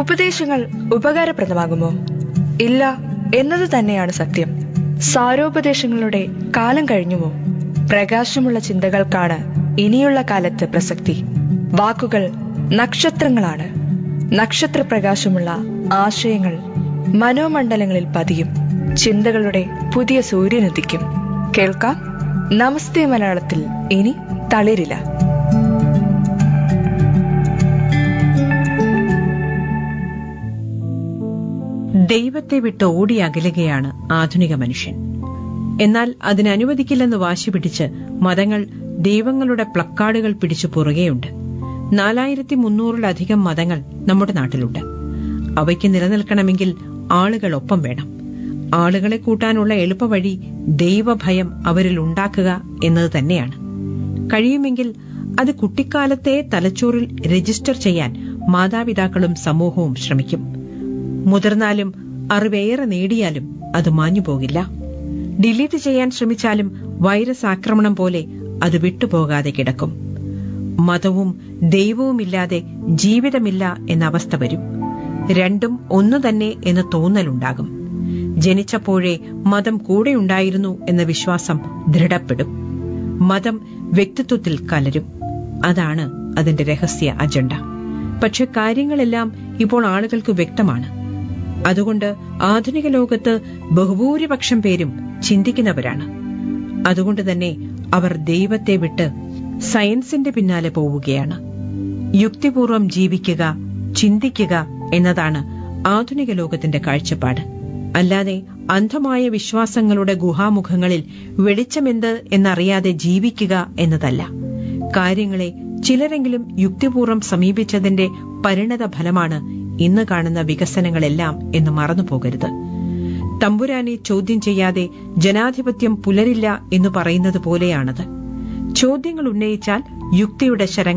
ഉപദേശങ്ങൾ ഉപകാരപ്രദമാകുമോ ഇല്ല എന്നത് തന്നെയാണ് സത്യം സാരോപദേശങ്ങളുടെ കാലം കഴിഞ്ഞുമോ പ്രകാശമുള്ള ചിന്തകൾക്കാണ് ഇനിയുള്ള കാലത്ത് പ്രസക്തി വാക്കുകൾ നക്ഷത്രങ്ങളാണ് നക്ഷത്രപ്രകാശമുള്ള ആശയങ്ങൾ മനോമണ്ഡലങ്ങളിൽ പതിയും ചിന്തകളുടെ പുതിയ സൂര്യനുദിക്കും കേൾക്കാം നമസ്തേ മലയാളത്തിൽ ഇനി തളിരില്ല ദൈവത്തെ വിട്ട് ഓടി അകലുകയാണ് ആധുനിക മനുഷ്യൻ എന്നാൽ അതിനനുവദിക്കില്ലെന്ന് വാശി പിടിച്ച് മതങ്ങൾ ദൈവങ്ങളുടെ പ്ലക്കാർഡുകൾ പിടിച്ചു പുറകെയുണ്ട് നാലായിരത്തി മുന്നൂറിലധികം മതങ്ങൾ നമ്മുടെ നാട്ടിലുണ്ട് അവയ്ക്ക് നിലനിൽക്കണമെങ്കിൽ ആളുകൾ ഒപ്പം വേണം ആളുകളെ കൂട്ടാനുള്ള എളുപ്പവഴി ദൈവഭയം അവരിൽ ഉണ്ടാക്കുക എന്നത് തന്നെയാണ് കഴിയുമെങ്കിൽ അത് കുട്ടിക്കാലത്തെ തലച്ചോറിൽ രജിസ്റ്റർ ചെയ്യാൻ മാതാപിതാക്കളും സമൂഹവും ശ്രമിക്കും മുതിർന്നാലും അറിവേറെ നേടിയാലും അത് മാഞ്ഞു പോകില്ല ഡിലീറ്റ് ചെയ്യാൻ ശ്രമിച്ചാലും വൈറസ് ആക്രമണം പോലെ അത് വിട്ടുപോകാതെ കിടക്കും മതവും ദൈവവുമില്ലാതെ ജീവിതമില്ല എന്ന അവസ്ഥ വരും രണ്ടും ഒന്നു തന്നെ എന്ന തോന്നലുണ്ടാകും ജനിച്ചപ്പോഴേ മതം കൂടെയുണ്ടായിരുന്നു എന്ന വിശ്വാസം ദൃഢപ്പെടും മതം വ്യക്തിത്വത്തിൽ കലരും അതാണ് അതിന്റെ രഹസ്യ അജണ്ട പക്ഷെ കാര്യങ്ങളെല്ലാം ഇപ്പോൾ ആളുകൾക്ക് വ്യക്തമാണ് അതുകൊണ്ട് ആധുനിക ലോകത്ത് ബഹുഭൂരിപക്ഷം പേരും ചിന്തിക്കുന്നവരാണ് അതുകൊണ്ട് തന്നെ അവർ ദൈവത്തെ വിട്ട് സയൻസിന്റെ പിന്നാലെ പോവുകയാണ് യുക്തിപൂർവം ജീവിക്കുക ചിന്തിക്കുക എന്നതാണ് ആധുനിക ലോകത്തിന്റെ കാഴ്ചപ്പാട് അല്ലാതെ അന്ധമായ വിശ്വാസങ്ങളുടെ ഗുഹാമുഖങ്ങളിൽ വെളിച്ചമെന്ത് എന്നറിയാതെ ജീവിക്കുക എന്നതല്ല കാര്യങ്ങളെ ചിലരെങ്കിലും യുക്തിപൂർവം സമീപിച്ചതിന്റെ പരിണത ഫലമാണ് ഇന്ന് കാണുന്ന വികസനങ്ങളെല്ലാം എന്ന് മറന്നുപോകരുത് തമ്പുരാനെ ചോദ്യം ചെയ്യാതെ ജനാധിപത്യം പുലരില്ല എന്ന് പറയുന്നത് പോലെയാണത് ചോദ്യങ്ങൾ ഉന്നയിച്ചാൽ യുക്തിയുടെ ശരങ്ങൾ